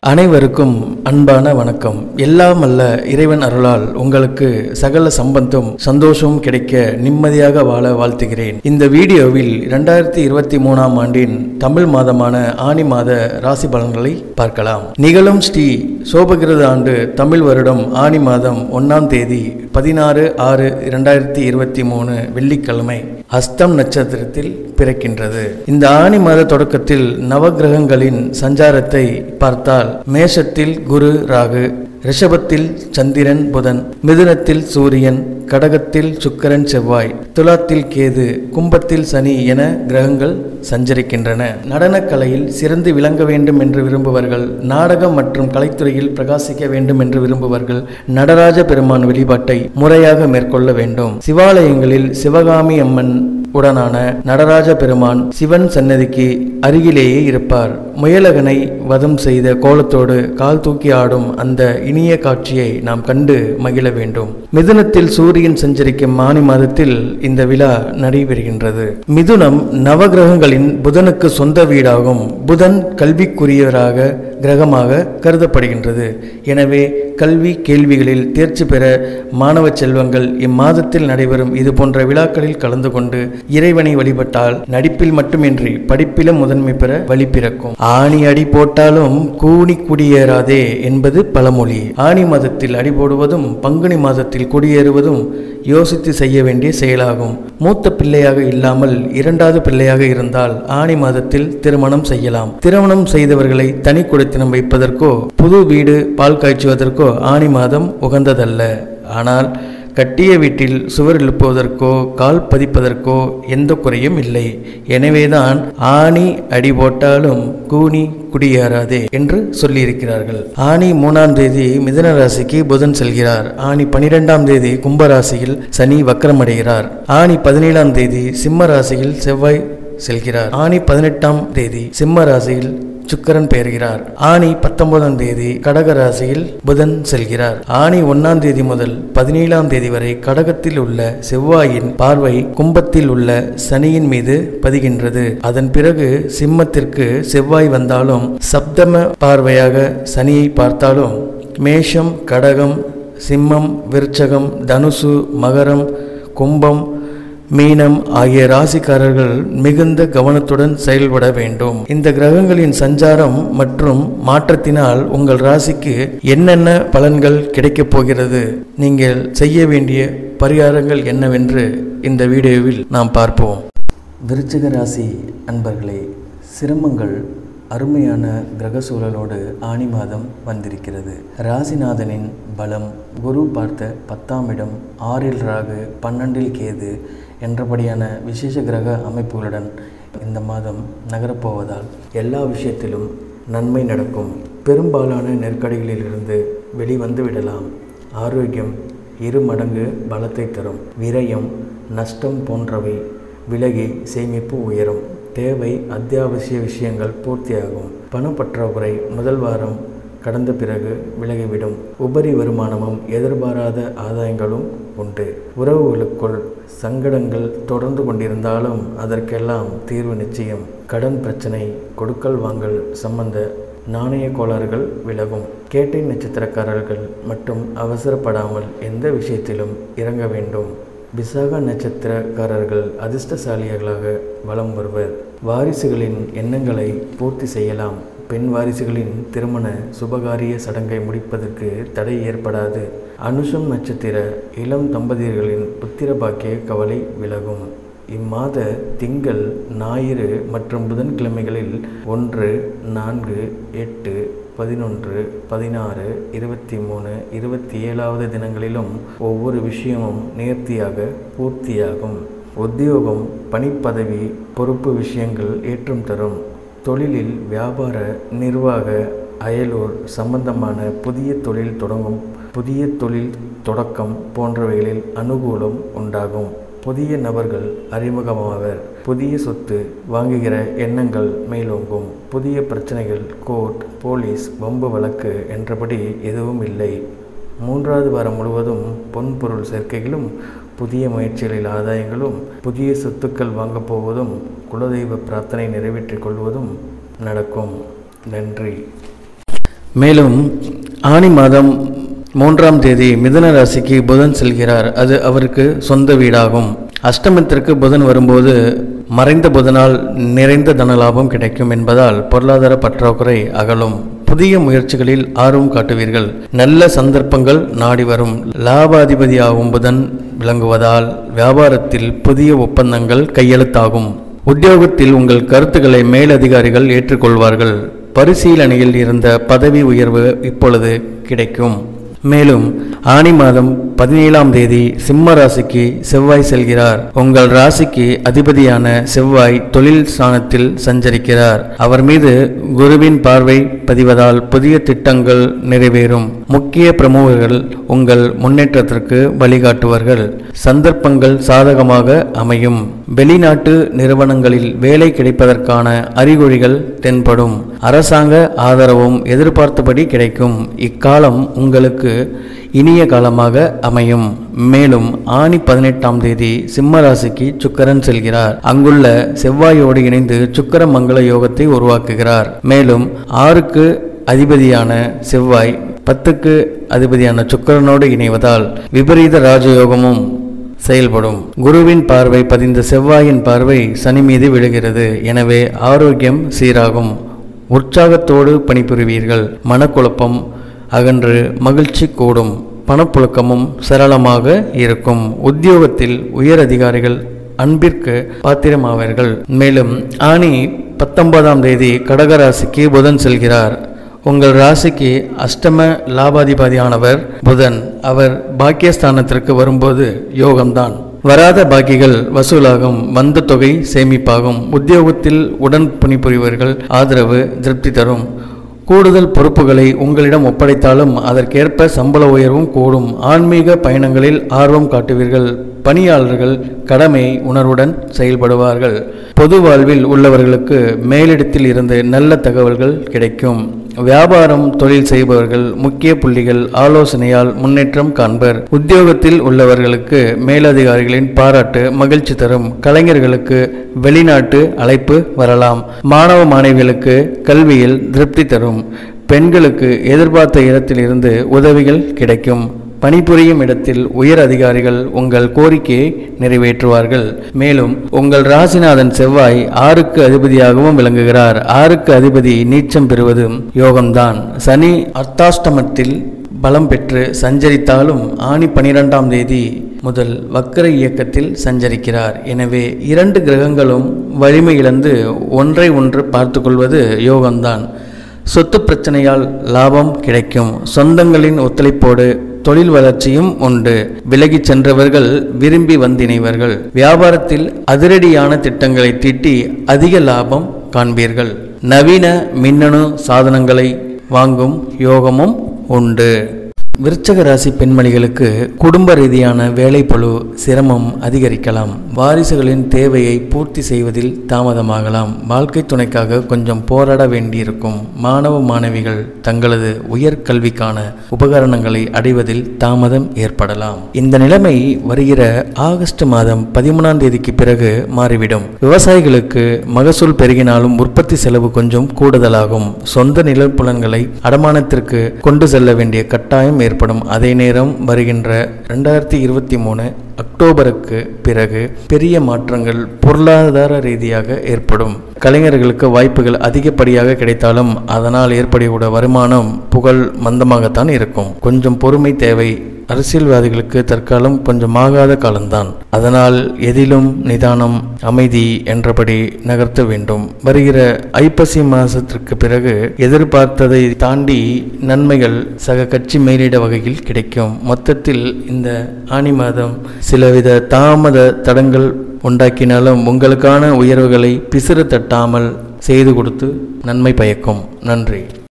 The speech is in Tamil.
அனைவருக்கும் அன்பான வணக்கம் எல்லாம் அல்ல இறைவன் அருளால் உங்களுக்கு சகல சம்பந்தம் சந்தோஷமும் கிடைக்க நிம்மதியாக வாழ வாழ்த்துகிறேன் இந்த வீடியோவில் இரண்டாயிரத்தி இருபத்தி மூணாம் ஆண்டின் தமிழ் மாதமான ஆனி மாத ராசி பலன்களை பார்க்கலாம் நிகழும் ஸ்ரீ சோபகிருத ஆண்டு தமிழ் வருடம் ஆனி மாதம் ஒன்றாம் தேதி பதினாறு ஆறு இரண்டாயிரத்தி இருபத்தி மூணு வெள்ளிக்கிழமை அஸ்தம் நட்சத்திரத்தில் பிறக்கின்றது இந்த ஆனி மாத தொடக்கத்தில் நவகிரகங்களின் சஞ்சாரத்தை பார்த்தால் மேஷத்தில் குரு ராகு ரிஷபத்தில் சந்திரன் புதன் மிதுனத்தில் சூரியன் கடகத்தில் சுக்கிரன் செவ்வாய் துலாத்தில் கேது கும்பத்தில் சனி என கிரகங்கள் சஞ்சரிக்கின்றன நடனக்கலையில் சிறந்து விளங்க வேண்டும் என்று விரும்புவர்கள் நாடகம் மற்றும் கலைத்துறையில் பிரகாசிக்க வேண்டும் என்று விரும்புவர்கள் நடராஜ பெருமான் வழிபாட்டை முறையாக மேற்கொள்ள வேண்டும் சிவாலயங்களில் சிவகாமி அம்மன் உடனான நடராஜ பெருமான் சிவன் சன்னதிக்கு அருகிலேயே இருப்பார் முயலகனை வதம் செய்த கோலத்தோடு கால் தூக்கி ஆடும் அந்த இனிய காட்சியை நாம் கண்டு மகிழ வேண்டும் மிதுனத்தில் சூரியன் சஞ்சரிக்கும் ஆனி மாதத்தில் இந்த விழா நடைபெறுகின்றது மிதுனம் நவகிரகங்களின் புதனுக்கு சொந்த வீடாகும் புதன் கல்விக்குரியவராக கிரகமாக கருதப்படுகின்றது எனவே கல்வி கேள்விகளில் தேர்ச்சி பெற மாணவ செல்வங்கள் இம்மாதத்தில் நடைபெறும் இது போன்ற விழாக்களில் கலந்து கொண்டு இறைவனை வழிபட்டால் நடிப்பில் மட்டுமின்றி படிப்பிலும் முதன்மை பெற வழி பிறக்கும் ஆணி அடி போட்டாலும் கூணி குடியேறாதே என்பது பழமொழி ஆணி மாதத்தில் அடி போடுவதும் பங்குனி மாதத்தில் குடியேறுவதும் யோசித்து செய்ய வேண்டிய செயலாகும் மூத்த பிள்ளையாக இல்லாமல் இரண்டாவது பிள்ளையாக இருந்தால் ஆணி மாதத்தில் திருமணம் செய்யலாம் திருமணம் செய்தவர்களை தனி குடித்தனம் வைப்பதற்கோ புது வீடு பால் காய்ச்சுவதற்கோ ஆணி மாதம் உகந்ததல்ல ஆனால் கட்டிய வீட்டில் சுவர் எழுப்புவதற்கோ கால் பதிப்பதற்கோ எந்த குறையும் இல்லை எனவேதான் ஆணி அடி போட்டாலும் கூனி குடியேறாதே என்று சொல்லியிருக்கிறார்கள் ஆணி மூணாம் தேதி மிதன ராசிக்கு புதன் செல்கிறார் ஆணி பனிரெண்டாம் தேதி கும்பராசியில் சனி வக்கரமடைகிறார் ஆணி பதினேழாம் தேதி சிம்ம ராசியில் செவ்வாய் செல்கிறார் ஆணி பதினெட்டாம் தேதி சிம்ம ராசியில் சுக்கரன் பெயர்கிறார் ஆணி பத்தொன்பதாம் தேதி கடக ராசியில் புதன் செல்கிறார் ஆணி ஒன்னாம் தேதி முதல் பதினேழாம் தேதி வரை கடகத்தில் உள்ள செவ்வாயின் பார்வை கும்பத்தில் உள்ள சனியின் மீது பதிகின்றது அதன் பிறகு சிம்மத்திற்கு செவ்வாய் வந்தாலும் சப்தம பார்வையாக சனியை பார்த்தாலும் மேஷம் கடகம் சிம்மம் விருச்சகம் தனுசு மகரம் கும்பம் மீனம் ஆகிய ராசிக்காரர்கள் மிகுந்த கவனத்துடன் செயல்பட வேண்டும் இந்த கிரகங்களின் சஞ்சாரம் மற்றும் மாற்றத்தினால் உங்கள் ராசிக்கு என்னென்ன பலன்கள் கிடைக்கப் போகிறது நீங்கள் செய்ய வேண்டிய பரிகாரங்கள் என்னவென்று இந்த வீடியோவில் நாம் பார்ப்போம் விருச்சிக ராசி அன்பர்களே சிரமங்கள் அருமையான கிரக சூழலோடு ஆணி மாதம் வந்திருக்கிறது ராசிநாதனின் பலம் குரு பார்த்த பத்தாம் இடம் ஆறில் ராகு பன்னெண்டில் கேது என்றபடியான விசேஷ கிரக அமைப்புகளுடன் இந்த மாதம் நகரப்போவதால் எல்லா விஷயத்திலும் நன்மை நடக்கும் பெரும்பாலான நெருக்கடிகளிலிருந்து வெளிவந்து விடலாம் ஆரோக்கியம் இரு மடங்கு பலத்தை தரும் விரயம் நஷ்டம் போன்றவை விலகி சேமிப்பு உயரும் தேவை அத்தியாவசிய விஷயங்கள் பூர்த்தியாகும் பணப்பற்றாக்குறை முதல் வாரம் கடந்த பிறகு விலகிவிடும் உபரி வருமானமும் எதிர்பாராத ஆதாயங்களும் உண்டு உறவுகளுக்குள் சங்கடங்கள் தொடர்ந்து கொண்டிருந்தாலும் அதற்கெல்லாம் தீர்வு நிச்சயம் கடன் பிரச்சனை கொடுக்கல் வாங்கல் சம்பந்த நாணய கோளாறுகள் விலகும் கேட்டை நட்சத்திரக்காரர்கள் மட்டும் அவசரப்படாமல் எந்த விஷயத்திலும் இறங்க வேண்டும் விசாக நட்சத்திரக்காரர்கள் அதிர்ஷ்டசாலிகளாக வலம் வருவர் வாரிசுகளின் எண்ணங்களை பூர்த்தி செய்யலாம் பெண் வாரிசுகளின் திருமண சுபகாரிய சடங்கை முடிப்பதற்கு தடை ஏற்படாது அனுஷம் நட்சத்திர இளம் தம்பதியர்களின் புத்திர பாக்கிய கவலை விலகும் இம்மாத திங்கள் ஞாயிறு மற்றும் புதன்கிழமைகளில் ஒன்று நான்கு எட்டு பதினொன்று பதினாறு இருபத்தி மூணு இருபத்தி ஏழாவது தினங்களிலும் ஒவ்வொரு விஷயமும் நேர்த்தியாக பூர்த்தியாகும் உத்தியோகம் பணிப்பதவி பொறுப்பு விஷயங்கள் ஏற்றம் தரும் தொழிலில் வியாபார நிர்வாக அயலூர் சம்பந்தமான புதிய தொழில் தொடங்கும் புதிய தொழில் தொடக்கம் போன்றவைகளில் அனுகூலம் உண்டாகும் புதிய நபர்கள் அறிமுகமாவர் புதிய சொத்து வாங்குகிற எண்ணங்கள் மேலோங்கும் புதிய பிரச்சனைகள் கோர்ட் போலீஸ் வம்பு வழக்கு என்றபடி எதுவும் இல்லை மூன்றாவது வாரம் முழுவதும் பொன்பொருள் சேர்க்கைகளும் புதிய முயற்சிகளில் ஆதாயங்களும் புதிய சொத்துக்கள் வாங்கப் போவதும் குலதெய்வ பிரார்த்தனை நிறைவேற்றிக் கொள்வதும் நடக்கும் நன்றி மேலும் ஆனி மாதம் மூன்றாம் தேதி மிதுன ராசிக்கு புதன் செல்கிறார் அது அவருக்கு சொந்த வீடாகும் அஷ்டமத்திற்கு புதன் வரும்போது மறைந்த புதனால் நிறைந்த தனலாபம் கிடைக்கும் என்பதால் பொருளாதார பற்றாக்குறை அகலும் புதிய முயற்சிகளில் ஆர்வம் காட்டுவீர்கள் நல்ல சந்தர்ப்பங்கள் நாடி வரும் லாபாதிபதியாகும் புதன் விளங்குவதால் வியாபாரத்தில் புதிய ஒப்பந்தங்கள் கையெழுத்தாகும் உத்தியோகத்தில் உங்கள் கருத்துக்களை மேலதிகாரிகள் ஏற்றுக்கொள்வார்கள் பரிசீலனையில் இருந்த பதவி உயர்வு இப்பொழுது கிடைக்கும் மேலும் ஆனி மாதம் பதினேழாம் தேதி சிம்ம ராசிக்கு செவ்வாய் செல்கிறார் உங்கள் ராசிக்கு அதிபதியான செவ்வாய் தொழில் ஸ்தானத்தில் சஞ்சரிக்கிறார் அவர் மீது குருவின் பார்வை பதிவதால் புதிய திட்டங்கள் நிறைவேறும் முக்கிய பிரமுகர்கள் உங்கள் முன்னேற்றத்திற்கு வழிகாட்டுவார்கள் சந்தர்ப்பங்கள் சாதகமாக அமையும் வெளிநாட்டு நிறுவனங்களில் வேலை கிடைப்பதற்கான அறிகுறிகள் தென்படும் அரசாங்க ஆதரவும் எதிர்பார்த்தபடி கிடைக்கும் இக்காலம் உங்களுக்கு இனிய காலமாக அமையும் மேலும் ஆணி பதினெட்டாம் தேதி சிம்ம ராசிக்கு சுக்கரன் செல்கிறார் அங்குள்ள செவ்வாயோடு இணைந்து சுக்கர மங்கள யோகத்தை உருவாக்குகிறார் மேலும் ஆறுக்கு அதிபதியான செவ்வாய் பத்துக்கு அதிபதியான சுக்கரனோடு இணைவதால் விபரீத ராஜயோகமும் செயல்படும் குருவின் பார்வை பதிந்த செவ்வாயின் பார்வை சனி மீது விழுகிறது எனவே ஆரோக்கியம் சீராகும் உற்சாகத்தோடு பணிபுரிவீர்கள் மனக்குழப்பம் அகன்று மகிழ்ச்சி கூடும் பணப்புழக்கமும் சரளமாக இருக்கும் உத்தியோகத்தில் உயர் அதிகாரிகள் அன்பிற்கு பாத்திரமாவார்கள் மேலும் ஆணி பத்தொன்பதாம் தேதி கடகராசிக்கு புதன் செல்கிறார் உங்கள் ராசிக்கு அஷ்டம லாபாதிபதியானவர் புதன் அவர் பாக்கியஸ்தானத்திற்கு வரும்போது யோகம்தான் வராத பாக்கிகள் வசூலாகும் வந்த தொகை சேமிப்பாகும் உத்தியோகத்தில் உடன் பணிபுரிவர்கள் ஆதரவு திருப்தி தரும் கூடுதல் பொறுப்புகளை உங்களிடம் ஒப்படைத்தாலும் அதற்கேற்ப சம்பள உயர்வும் கூடும் ஆன்மீக பயணங்களில் ஆர்வம் காட்டுவீர்கள் பணியாளர்கள் கடமை உணர்வுடன் செயல்படுவார்கள் பொது வாழ்வில் உள்ளவர்களுக்கு மேலிடத்தில் இருந்து நல்ல தகவல்கள் கிடைக்கும் வியாபாரம் தொழில் செய்பவர்கள் முக்கிய புள்ளிகள் ஆலோசனையால் முன்னேற்றம் காண்பர் உத்தியோகத்தில் உள்ளவர்களுக்கு மேலதிகாரிகளின் பாராட்டு மகிழ்ச்சி தரும் கலைஞர்களுக்கு வெளிநாட்டு அழைப்பு வரலாம் மாணவ மாணவிகளுக்கு கல்வியில் திருப்தி தரும் பெண்களுக்கு எதிர்பார்த்த இடத்திலிருந்து உதவிகள் கிடைக்கும் பணிபுரியும் இடத்தில் உயர் அதிகாரிகள் உங்கள் கோரிக்கையை நிறைவேற்றுவார்கள் மேலும் உங்கள் ராசிநாதன் செவ்வாய் ஆறுக்கு அதிபதியாகவும் விளங்குகிறார் ஆறுக்கு அதிபதி நீச்சம் பெறுவதும் யோகம்தான் சனி அர்த்தாஷ்டமத்தில் பலம் பெற்று சஞ்சரித்தாலும் ஆணி பனிரெண்டாம் தேதி முதல் வக்கர இயக்கத்தில் சஞ்சரிக்கிறார் எனவே இரண்டு கிரகங்களும் வலிமை இழந்து ஒன்றை ஒன்று பார்த்து கொள்வது யோகம்தான் சொத்து பிரச்சனையால் லாபம் கிடைக்கும் சொந்தங்களின் ஒத்துழைப்போடு தொழில் வளர்ச்சியும் உண்டு விலகிச் சென்றவர்கள் விரும்பி வந்திணைவர்கள் வியாபாரத்தில் அதிரடியான திட்டங்களை தீட்டி அதிக லாபம் காண்பீர்கள் நவீன மின்னணு சாதனங்களை வாங்கும் யோகமும் உண்டு விருச்சக ராசி பெண்மணிகளுக்கு குடும்ப ரீதியான வேலைப்பளு சிரமம் அதிகரிக்கலாம் வாரிசுகளின் தேவையை பூர்த்தி செய்வதில் தாமதமாகலாம் வாழ்க்கை துணைக்காக கொஞ்சம் போராட வேண்டியிருக்கும் மாணவ மாணவிகள் தங்களது உயர்கல்விக்கான உபகரணங்களை அடைவதில் தாமதம் ஏற்படலாம் இந்த நிலைமை வருகிற ஆகஸ்ட் மாதம் பதிமூணாம் தேதிக்கு பிறகு மாறிவிடும் விவசாயிகளுக்கு மகசூல் பெருகினாலும் உற்பத்தி செலவு கொஞ்சம் கூடுதலாகும் சொந்த நிலப்புலன்களை அடமானத்திற்கு கொண்டு செல்ல வேண்டிய கட்டாயம் ஏற்படும் அதே நேரம் வருகின்ற ரெண்டாயிரத்தி இருபத்தி மூணு அக்டோபருக்கு பிறகு பெரிய மாற்றங்கள் பொருளாதார ரீதியாக ஏற்படும் கலைஞர்களுக்கு வாய்ப்புகள் அதிகப்படியாக கிடைத்தாலும் அதனால் ஏற்படக்கூடிய வருமானம் புகழ் மந்தமாகத்தான் இருக்கும் கொஞ்சம் பொறுமை தேவை அரசியல்வாதிகளுக்கு தற்காலம் கொஞ்சம் ஆகாத காலம்தான் அதனால் எதிலும் நிதானம் அமைதி என்றபடி நகர்த்த வேண்டும் வருகிற ஐப்பசி மாசத்திற்கு பிறகு எதிர்பார்த்ததை தாண்டி நன்மைகள் சக கட்சி மேலிட வகையில் கிடைக்கும் மொத்தத்தில் இந்த ஆனி மாதம் சிலவித தாமத தடங்கள் உண்டாக்கினாலும் உங்களுக்கான உயர்வுகளை பிசிறு தட்டாமல் செய்து கொடுத்து நன்மை பயக்கும் நன்றி